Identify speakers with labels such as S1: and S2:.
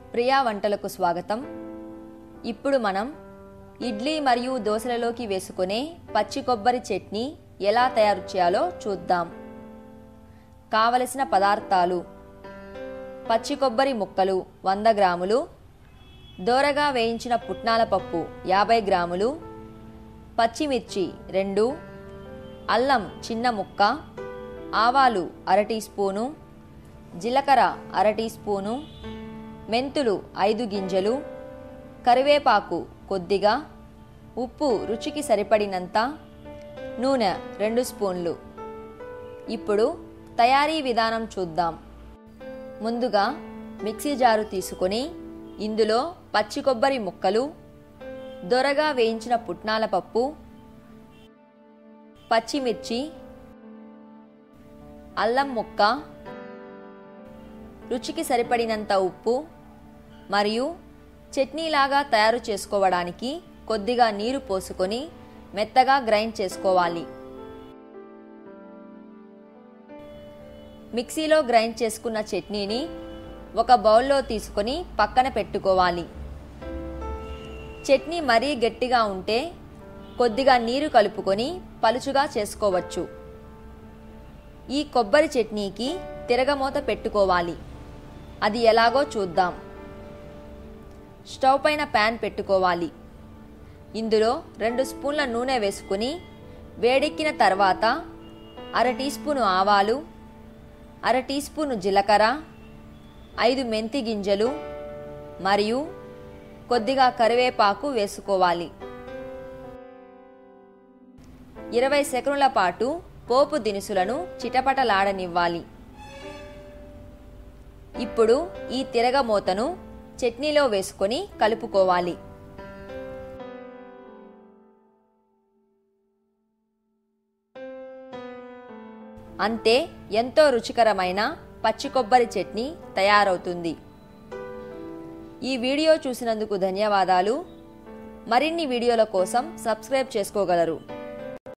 S1: ప్రియా వంటలకు స్వాగతం ఇప్పుడు మనం ఇడ్లీ మరియు దోశలలోకి వేసుకునే పచ్చి కొబ్బరి చట్నీ ఎలా తయారు చేయాలో చూద్దాం కావలసిన పదార్థాలు పచ్చి కొబ్బరి ముక్కలు వంద గ్రాములు దోరగా వేయించిన పుట్నాల పప్పు యాభై గ్రాములు పచ్చిమిర్చి రెండు అల్లం చిన్న ముక్క ఆవాలు అర టీ స్పూను జీలకర్ర అర టీ స్పూను మెంతులు ఐదు గింజలు కరివేపాకు కొద్దిగా ఉప్పు రుచికి సరిపడినంత నూనె రెండు స్పూన్లు ఇప్పుడు తయారీ విధానం చూద్దాం ముందుగా మిక్సీ జారు తీసుకొని ఇందులో పచ్చి కొబ్బరి ముక్కలు దొరగా వేయించిన పుట్నాల పప్పు పచ్చిమిర్చి అల్లం ముక్క రుచికి సరిపడినంత ఉప్పు మరియు చట్నీలాగా తయారు చేసుకోవడానికి కొద్దిగా నీరు పోసుకొని మెత్తగా గ్రైండ్ చేసుకోవాలి మిక్సీలో గ్రైండ్ చేసుకున్న చట్నీని ఒక బౌల్లో తీసుకొని పక్కన పెట్టుకోవాలి చట్నీ మరీ గట్టిగా ఉంటే కొద్దిగా నీరు కలుపుకొని పలుచుగా చేసుకోవచ్చు ఈ కొబ్బరి చట్నీకి తిరగమూత పెట్టుకోవాలి అది ఎలాగో చూద్దాం స్టవ్ పైన ప్యాన్ పెట్టుకోవాలి ఇందులో రెండు స్పూన్ల నూనె వేసుకుని వేడెక్కిన తర్వాత అర టీ స్పూను ఆవాలు అర టీ స్పూను జీలకర్ర ఐదు మెంతి గింజలు మరియు కొద్దిగా కరివేపాకు వేసుకోవాలి ఇరవై సెకనుల పాటు పోపు దినుసులను చిటపటలాడనివ్వాలి ఇప్పుడు ఈ తిరగమూతను చట్నీలో వేసుకొని కలుపుకోవాలి అంతే ఎంతో రుచికరమైన పచ్చి కొబ్బరి చట్నీ తయారవుతుంది ఈ వీడియో చూసినందుకు ధన్యవాదాలు మరిన్ని వీడియోల కోసం సబ్స్క్రైబ్ చేసుకోగలరు